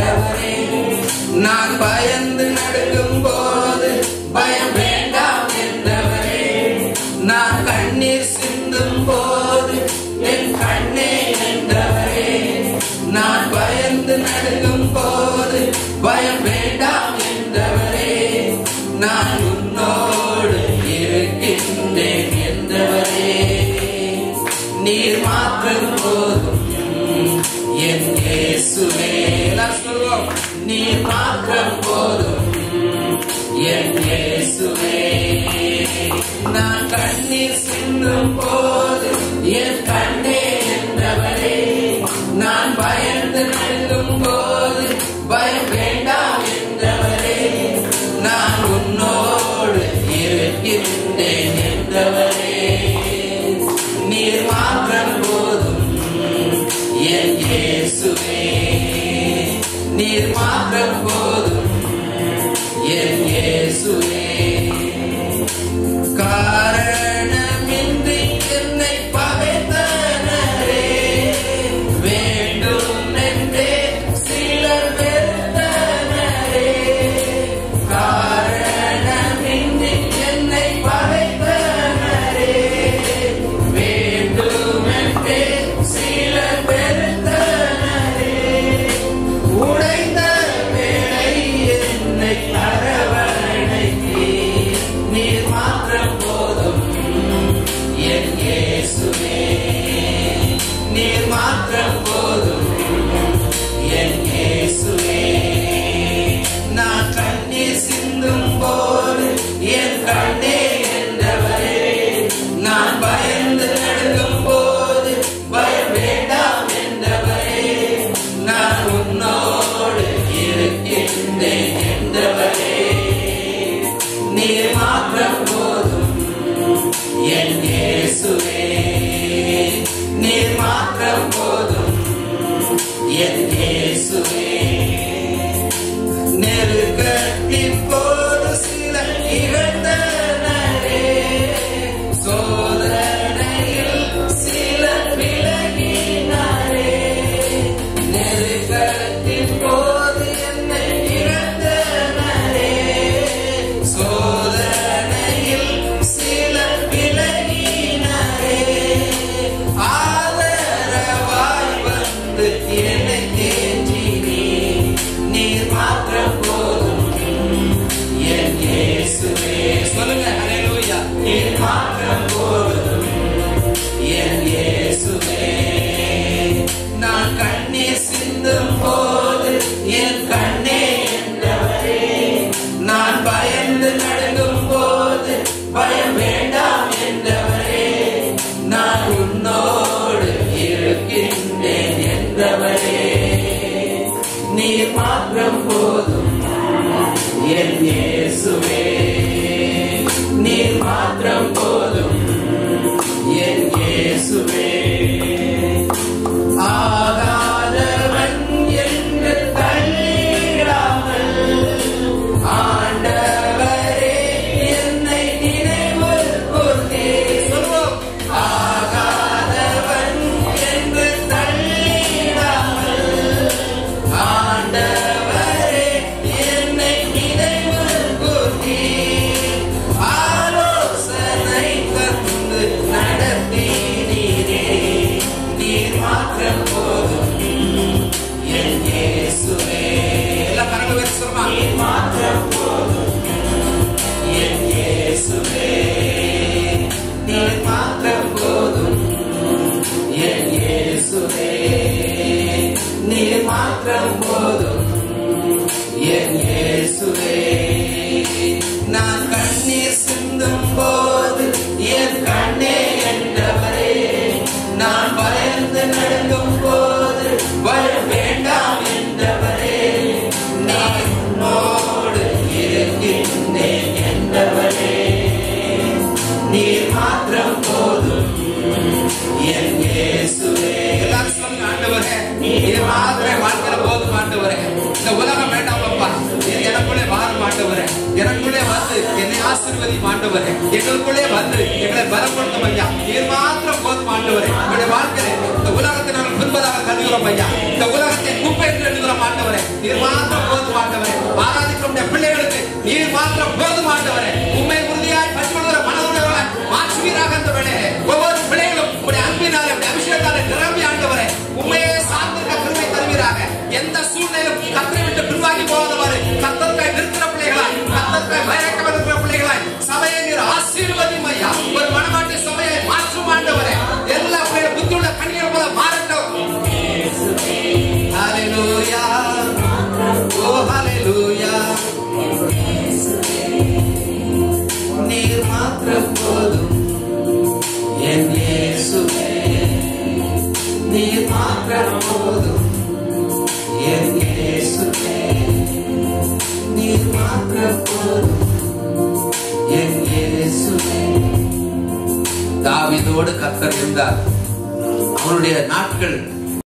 என்றவரே நான் பயந்து நடுங்கும் போது பயம் வேண்டாம் என்றவரே நான் கண்ணீர் சிந்தும் போது என் கண்ணே என்றவரே நான் பயந்து நடுங்கும் போது பயம் வேண்டாம் என்றவரே நான் உன்னோடு இருக்கின்றேன் என்றவரே நீர் மாற்றம் போதும் என் இயேசுவே எல்லாம் சொல்வோம் நீர் மாற்றம் போதும் என் இயேசுவே நான் கண்ணீர் சிந்தும் போது என் கண்ணே என்றவரே நான் பயந்து நடுங்கும் போது பயம் வேண்டாம் என்றவரே நான் உன்னோடு இருக்கின்றேன் என்றவரே நீர் மாற்றம் போதும் என் இயேசுவே நீர் மாற்றம் போதும் என் இயேசுவே காரணமின்றி என்னை பகைத்தனரே வேண்டும் என்றே சிலர் வெறுத்தனரே காரணமின்றி என்னை பகைத்தனரே வேண்டும் என்றே சிலர் வெறுத்தனரே உடைந்த வேளை என்னை அரவணைத்தீ நீர் மாற்றம் போதும் என் இயேசுவே நீர் மாற்றம் போதும் என் இயேசுவே நான் கண்ணீர் சிந்தும் போது என் கண்ணே என்றவரே நான் பயந்து நடுங்கும் போது பயம் வேண்டாம் என்றவரே நான் உன்னோடு இருக்கின்றேன் என்றவரே நீர் மாற்றம் போதும் என் இயேசுவே நீர் மாற்றம் போதும் என் இயேசுவே நெருக்கத்தின் போது சில இழந்தனரே சோதனையில் சில விலகினாரே நெருக்கத்தின் போது என்னை இழந்தனரே சோதனையில் சில விலகினாரே ஆதரவாய் வந்து என்னை தேற்றினீ நீர் மாற்றம் போதும் என் இயேசுவே சொல்லுங்க ஹalleluya நீர் மாற்றம் போதும் என் இயேசுவே நான் கண்ணீர் சிந்தும் போது என் கண்ணே என்றவரே நான் பயந்து நடுங்கும் போது பயம் வேண்டாம் என்றவரே நான் உன்னோடு இருக்கின்றேன் என்றவரே நீர் மாற்றம் போதும் என் இயேசுவே நீர் மாற்றம் போதும் என் இயேசுவே ஆகாதவன் என்று தள்ளிடாமல் ஆண்டவரே என்னை நினைவு கூர்ந்தே சொல்வோம் ஆகாதவன் என்று தள்ளிடாமல் ஆண்டவரே என்னை நினைவு கூர்ந்தே ஆலோசனை தந்து நடத்தினீரே நீர் மாற்றம் போதும் என் இயேசுவே எல்லாம் கரங்களை உயர்த்தி சொல்லுமா நீர் மாற்றம் போதும் என் இயேசுவே நீர் மாற்றம் போதும் என் இயேசுவே நீர் மாற்றம் போதும் என் இயேசுவே நான் கண்ணீர் சிந்தும் போது என் கண்ணே என்றவரே நான் பயந்து நடுங்கும் போது பயம் வேண்டாம் என்றவரே நான் உன்னோடு இருக்கின்றேன் என்றவரே நீர் மாற்றம் போதும் என் இயேசுவே எல்லாரும் சொல்லுங்க ஆண்டவரே நீர் மாத்திரம் வாழ்க்கையில போதும் ஆண்டவரே இந்த உலகம் வேண்டாம் அப்பா நீர் எனக்குள்ளே வாரும் ஆண்டவரே எனக்குள்ளே வந்து என்னை ஆசீர்வதி ஆண்டவரே எங்களுக்குள்ளே வந்து எங்களை பலப்படுத்தும் ஐயா நீர் மாத்திரம் போதும் ஆண்டவரே என்னுடைய வாழ்க்கையில இந்த உலகத்தை நாங்கள் முன்பதாக கருதுகிறோம் ஐயா இந்த உலகத்தை குப்பை என்று எழுதுகிறோம் ஆண்டவரே நீர் மாத்திரம் போதும் ஆண்டவரே ஆராதிக்கிற உம்முடைய பிள்ளைகளுக்கு நீர் மாத்திரம் போதும் ஆண்டவரே உண்மை உறுதியாய் பற்றுவதற்கு மனதுடையவர்களாய் மாற்றுவீராக அந்த வேளையிலே ஒவ்வொரு பிள்ளைகளும் உடைய அன்பினாலே உடைய அபிஷேகத்தாலே நிரம்பி ஆண்டவரே உண்மையே சார்ந்திருக்க கிருபை தருவீராக எந்த சூழ்நிலையிலும் கத்தரை விட்டு பின்வாங்கி போகாதவாறு கத்தற்காய் நிற்கிற பிள்ளைகளாய் கத்தற்காய் பயக்கம் இருக்கிற பிள்ளைகளாய் சபையை நீர் ஆசீர்வதியும் ஐயா ஒரு மனமாட்டி சபையை மாற்றும் ஆண்டவரே எல்லா பிள்ளைகளும் புத்தியுள்ள கண்ணிகள் போல மாறட்டும் Hallelujah. Oh, hallelujah. நீர் மாத்திரம் போதும் என் இயேசுவே நீர் மாத்திரம் போதும் என் இயேசுவே நீர் மாத்திரம் போதும் என் இயேசுவே தாவீதோடு கத்தர் இருந்தார் அவருடைய நாட்கள்